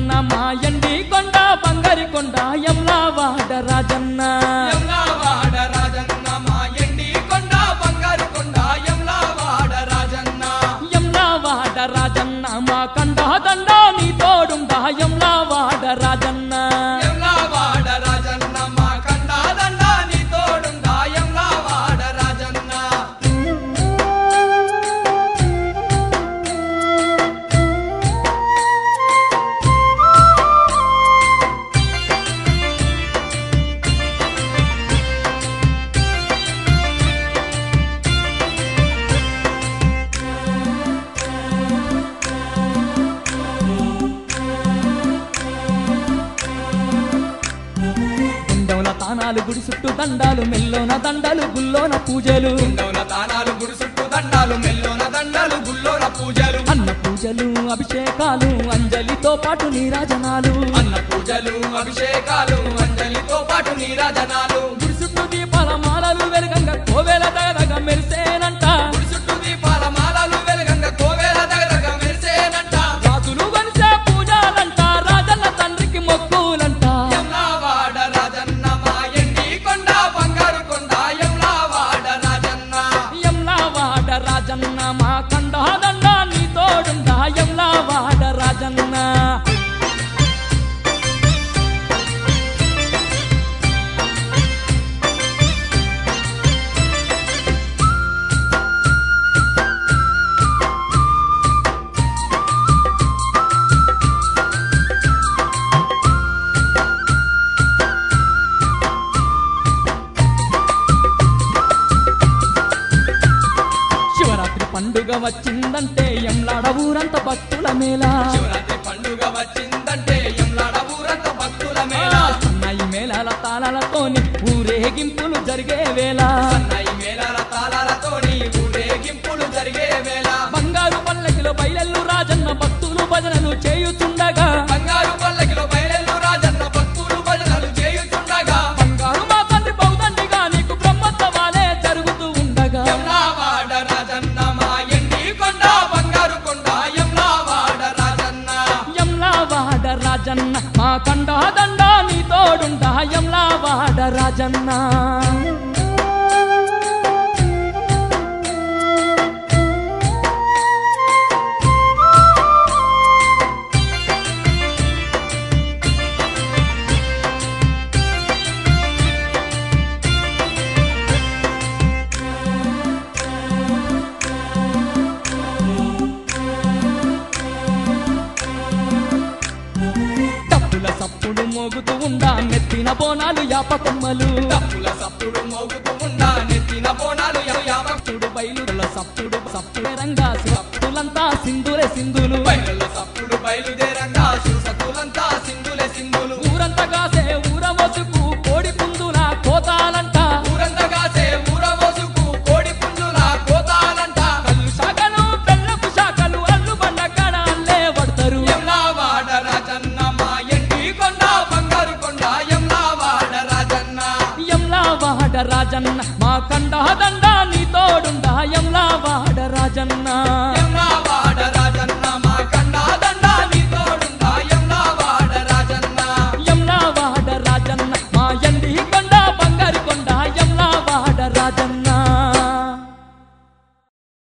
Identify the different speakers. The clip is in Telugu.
Speaker 1: రాజన్న మా ఎండి కొండ బంగారి కొండ ఎమ్లా వాడ రాజన్న
Speaker 2: యమ్లావాడ రాజన్న మా ఎండి కొండ బంగారు కొండ యమ్లావాడ రాజన్న
Speaker 1: ఎమ్లా వాడ రాజన్న మా కండ దండ నీ తోడుండా ఎమ్లా వాడ రాజన్న
Speaker 2: యమ్లావాడ రాజన్న మా కండ దండ నీ తోడుండా యమ్లావాడ రాజన్న
Speaker 1: గుండెల తానాలు గుడి చుట్టూ దండాలు మెల్లోన దండాలు గుల్లోన పూజలు
Speaker 2: ఉండవున దానాలు గుడి చుట్టూ దండాలు మెల్లోన దండాలు గుల్లోన పూజలు
Speaker 1: అన్న పూజలు అభిషేకాలు అంజలితో పాటు నీరాజనాలు
Speaker 2: అన్న పూజలు అభిషేకాలు అంజలితో పాటు నీరాజనాలు
Speaker 1: గుడి చుట్టూ దీపాల మాలలు వెలుగంగా కోవెల దగదగ మెరిసేనంట
Speaker 2: గుడి చుట్టూ దీపాల మాలలు వెలుగంగ కోవేల దగ్గరగా మెరిసేనంట
Speaker 1: రాజులు వనిసే పూజలంట రాజన్న తండ్రికి మొక్కులంట
Speaker 2: యమ్లావాడ రాజన్న మా ఎండి కొండ బంగారు కొండ యమ్లావాడ రాజన్న
Speaker 1: ఎమ్లా వాడ రాజన్న మా కండ దండ నీ తోడుండా ఎమ్లా వాడ రాజన్న శివరాత్రి పండుగ వచ్చిందంటే ఎంలాడ ఊరంత భక్తుల మేళ
Speaker 2: శివరాత్రి పండుగ వచ్చిందంటే యమ్లాడ ఊరంత భక్తుల మేళ
Speaker 1: సన్నాయి మేళాల తాళాలతోని ఊరేగింపులు జరిగే వేళ
Speaker 2: సన్నాయి మేళాల తాళాలతోని ఊరేగింపులు జరిగే వేళ
Speaker 1: బంగారు పల్లకిలో బయలెల్లు రాజన్న భక్తులు భజనలు చేయుచుండగా
Speaker 2: బంగారు పల్లకిలో బయలెల్లు రాజన్న భక్తులు భజనలు చేయుచుండగా
Speaker 1: బంగారు మా తండ్రి బౌదండిగా నీకు బ్రహ్మోత్సవాలే జరుగుతూ ఉండగా
Speaker 2: యమ్లావాడ రాజన్న మా ఎండి కొండ బంగారు కొండ యమ్లావాడ రాజన్న
Speaker 1: ఎంలా వాడ రాజన్న మా కండ దండ నీ తోడుండా ఎంలా వాడ రాజన్న డప్పుల సప్పుడు మోగుతూ ఉండా నెత్తిన బోనాలు యాపకొమ్మలు
Speaker 2: తప్పుల సప్పుడు మోగుతూ ఉండా నెత్తిన బోనాలు యాభ
Speaker 1: చూడు బయలుల సప్పుడు సప్పుడే రంగా సప్పులంతా సింధులే సింధులు
Speaker 2: బయలుల సప్పుడు బయలుదేరంగా సుసతులంతా సింధులే సింధులు
Speaker 1: ఊరంతా కాసే ఊర వసుకు కోడి పుందుల కోతాలంట
Speaker 2: ఊరంతా కాసే ఊర మోసుకు కోడి పుంజుల కోతాలంట
Speaker 1: కళ్ళు శాఖలు బెల్లపు శాఖలు అల్లు బండ కాడ అల్లే పడతారు
Speaker 2: యమ్లావాడ రాజన్న మా ఎండి కొండ బంగారు కొండ యమ్లావాడ రాజన్న
Speaker 1: ఎంలా వాడ రాజన్న మా కండ దండ నీ తోడుండా ఎంలా వాడ రాజన్న
Speaker 2: యమ్లావాడ రాజన్న